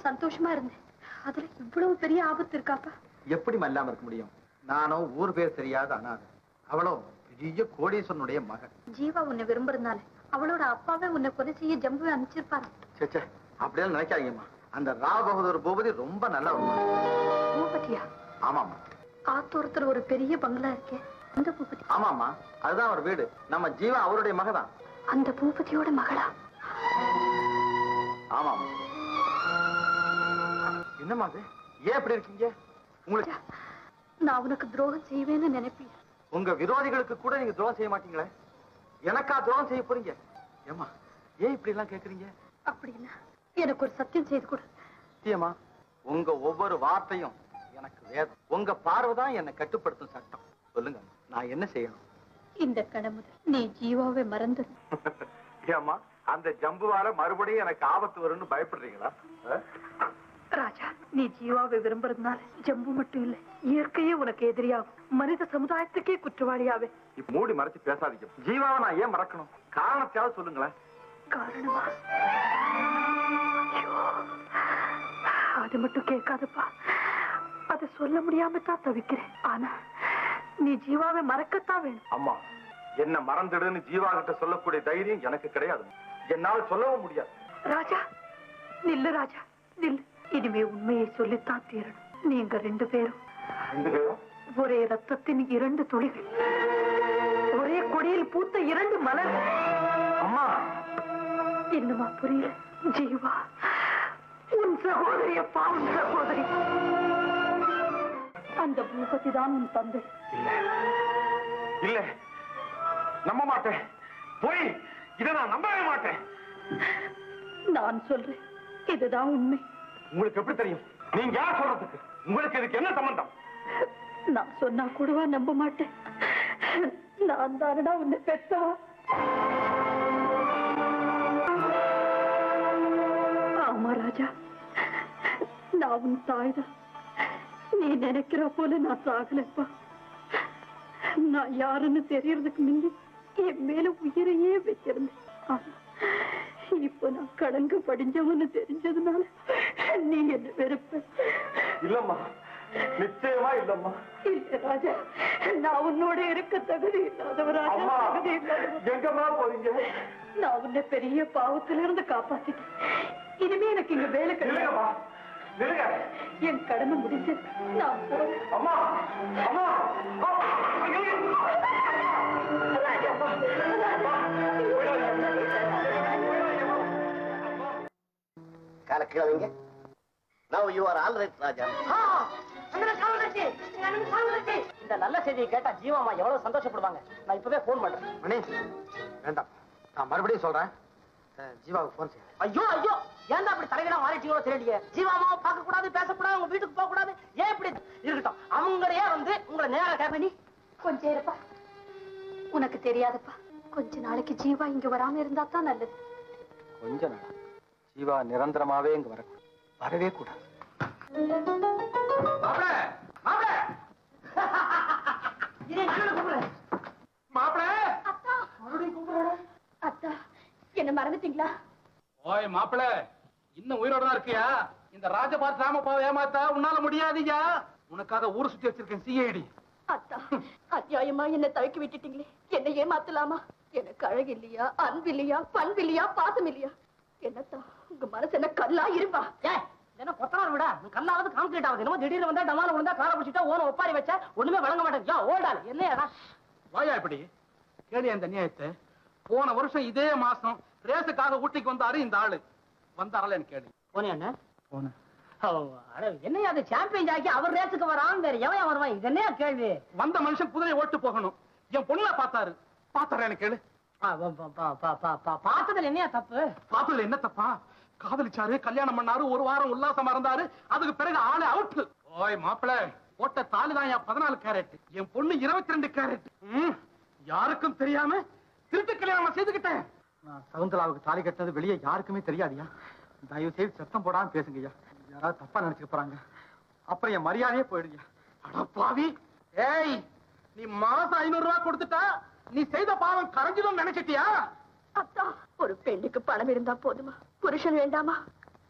சந்தோஷமா இருந்தேன் அதுல இவ்வளவு பெரிய ஆபத்து இருக்காப்பா எப்படி மல்லாம இருக்க முடியும் நானும் ஊர் பேர் தெரியாத அனாதை அவளும் பெரிய கோடீஸ்வரனுடைய மகன் ஜீவா உன்னை விரும்புறதுனால அவளோட அப்பாவே உன்னை கொலை செய்ய ஜம்புவை அனுப்பிச்சிருப்பாரு சேச்சே அப்படியெல்லாம் நினைக்காதீங்கம்மா அந்த ராவ் பகதூர் பூபதி ரொம்ப நல்லவங்க பூபதியா ஆமாம்மா ஆத்தோரத்துல ஒரு பெரிய பங்களா இருக்கே அந்த பூபதி ஆமாம்மா அதுதான் அவர் வீடு நம்ம ஜீவா அவருடைய மகதான் அந்த பூபதியோட மகளா ஆமாம் என்னம்மா அது ஏன் இப்படி இருக்கீங்க உங்களுக்கு நான் உனக்கு துரோகம் செய்வேன்னு நினைப்பேன் உங்க விரோதிகளுக்கு கூட நீங்க துரோகம் செய்ய மாட்டீங்களே எனக்கா துரோகம் செய்ய போறீங்க ஏம்மா ஏன் இப்படி எல்லாம் கேக்குறீங்க அப்படின்னா எனக்கு ஒரு சத்தியம் செய்து கொடு சத்தியமா உங்க ஒவ்வொரு வார்த்தையும் எனக்கு வேதம் உங்க பார்வை தான் என்னை கட்டுப்படுத்தும் சட்டம் சொல்லுங்க நான் என்ன செய்யணும் இந்த கடமுதல் நீ ஜீவாவை மறந்து ஏம்மா அந்த ஜம்புவால மறுபடியும் எனக்கு ஆபத்து வரும்னு பயப்படுறீங்களா ராஜா நீ ஜீவாவை விரும்புறதுனால ஜம்பு மட்டும் இல்ல இயற்கையே உனக்கு எதிரியாகும் மனித சமுதாயத்துக்கே குற்றவாளியாவே இப்ப மூடி மறைச்சு பேசாதீங்க ஜீவாவை நான் ஏன் மறக்கணும் காரணத்தையாவது சொல்லுங்களேன் காரணமா ஐயோ, அது மட்டும் கேட்காதப்பா அதை சொல்ல முடியாம தான் தவிக்கிறேன் ஆனா நீ ஜீவாவை மறக்கத்தான் வேணும் அம்மா என்ன மறந்துடுன்னு ஜீவா கிட்ட சொல்லக்கூடிய தைரியம் எனக்கு கிடையாது என்னால சொல்லவும் முடியாது ராஜா நில்லு ராஜா நில்லு இனிமே உண்மையை சொல்லித்தான் தீரணும் நீங்க ரெண்டு பேரும் ரெண்டு பேரும் ஒரே ரத்தத்தின் இரண்டு துளிகள் ஒரே கொடியில் பூத்த இரண்டு மலர்கள் அம்மா இன்னுமா புரியல ஜீவா உன் சகோதரி அப்பா உன் சகோதரி அந்த பூபதி தான் உன் தந்தை இல்ல நம்ப மாட்டேன் போய் இதை நான் நம்பவே மாட்டேன் நான் சொல்றேன் இதுதான் உண்மை உங்களுக்கு எப்படி தெரியும் நீங்க யார் சொல்றதுக்கு உங்களுக்கு இதுக்கு என்ன சம்பந்தம் நான் சொன்னா கூடவா நம்ப மாட்டேன் நான் தானடா உன்னை பெத்தவா ஆமா ராஜா நான் உன் தாய்தான் நீ நினைக்கிற போல நான் சாகலப்பா நான் யாருன்னு தெரியறதுக்கு முந்தி என் மேல உயிரையே வச்சிருந்தேன் ஆனா இப்ப நான் கடங்கு படிஞ்சவன்னு தெரிஞ்சதுனால நீ என்ன வெறுப்ப இல்லம்மா நிச்சயமா இல்லம்மா இல்ல ராஜா நான் உன்னோட இருக்க தகுதி இல்லாதவ ராஜா அம்மா தகுதி இல்லாதவ எங்கம்மா போறீங்க நான் உன்னை பெரிய பாவத்துல இருந்து காப்பாத்திட்டேன் இனிமே எனக்கு இங்க வேலை நில்லுங்கம்மா கிடையாது நில்லுங்க என் கடமை முடிஞ்சு நான் போறேன் அம்மா அம்மா கால கீழே வைங்க now you are all right ராஜா இந்த நல்ல செய்தியை கேட்டா ஜீவாமா எவ்வளவு சந்தோஷப்படுவாங்க நான் இப்பவே போன் பண்றேன் மணி வேண்டாம் நான் மறுபடியும் சொல்றேன் அஹ், ஜீவாவுக்கு ஃபோன் செய்ய ஐயோ ஐயோ ஏன்டா அப்படி தலைகளா மாறிட்டீங்களோ தெரியலையே ஜீவாமாவை பார்க்க கூடாது பேசக்கூடாது உங்க வீட்டுக்கு போக கூடாது ஏன் இப்படி இருக்கட்டும் அவங்களையே வந்து உங்களை நேரா கேட்ப நீ கொஞ்சம் இருப்பா உனக்கு தெரியாதப்பா கொஞ்ச நாளைக்கு ஜீவா இங்க வராம இருந்தா தான் நல்லது கொஞ்ச நாள் ஜீவா நிரந்தரமாவே இங்க வர வரவே கூடாது அத்தா என்ன மறந்துட்டீங்களா ஓய் மாப்பிள இன்னும் உயிரோட தான் இருக்கியா இந்த ராஜபாத் ராமப்பாவை ஏமாத்தா உன்னால முடியாதீயா உனக்காக ஊர் சுத்தி வச்சிருக்கேன் சிஐடி அத்தா அநியாயமா என்ன தவிக்க விட்டுட்டீங்களே என்ன ஏமாத்தலாமா எனக்கு அழகு இல்லையா அன்பு இல்லையா பண்பு இல்லையா பாசம் இல்லையா என்னத்தா உங்க மனசு என்ன கல்லா இருப்பா ஏ என்ன கொத்தனார் விடா நீ கல்லாவது கான்கிரீட் ஆகுது என்னமோ திடீர்னு வந்தா டமால விழுந்தா காலை பிடிச்சிட்டா ஓன ஒப்பாரி வச்சா ஒண்ணுமே வழங்க மாட்டேன் யா ஓடாது என்னையா வாயா இப்படி கேளியா இந்த நியாயத்தை போன வருஷம் இதே மாசம் ரேஸுக்காக ஊட்டிக்கு வந்தாரு இந்த ஆளு வந்தாரல எனக்கு கேளு போனே அண்ணன் போனேன் ஓ, அட, என்னையா அது சாம்பியன் ஆக்கி அவர் ரேஸுக்கு வரான் வேற எவன் வருவான் இது என்னையா கேள்வி வந்த மனுஷன் குதிரை ஓட்டு போகணும் என் பொண்ணை பார்த்தாரு பார்த்தாரா எனக்கு கேளு ஆ, ப- ப- ப- ப- ப- ப- பார்த்ததுல என்னையா தப்பு பார்த்ததுல என்ன தப்பா காதலிச்சாரு கல்யாணம் பண்ணாரு ஒரு வாரம் உல்லாசமா இருந்தாரு அதுக்கு பிறகு ஆளு அவுட் ஓய் மாப்பிள போட்ட தாலி தான் என் பதினாலு கேரட் என் பொண்ணு இருபத்தி ரெண்டு கேரட் யாருக்கும் தெரியாம திருட்டு கல்யாணம் செய்துக்கிட்டேன் நான் சகுந்தலாவுக்கு தாலி கட்டினது வெளியே யாருக்குமே தெரியாதியா தயவு செய்து சத்தம் போடாம பேசுங்கய்யா யாராவது தப்பா நினைச்சுக்க போறாங்க அப்புறம் என் மரியாதையே போயிடுங்க அட பாவி ஏய் நீ மாசம் ஐநூறு ரூபாய் கொடுத்துட்டா நீ செய்த பாவம் கரைஞ்சிடும் நினைச்சிட்டியா அத்தா ஒரு பெண்ணுக்கு பணம் இருந்தா போதுமா புருஷன் வேண்டாமா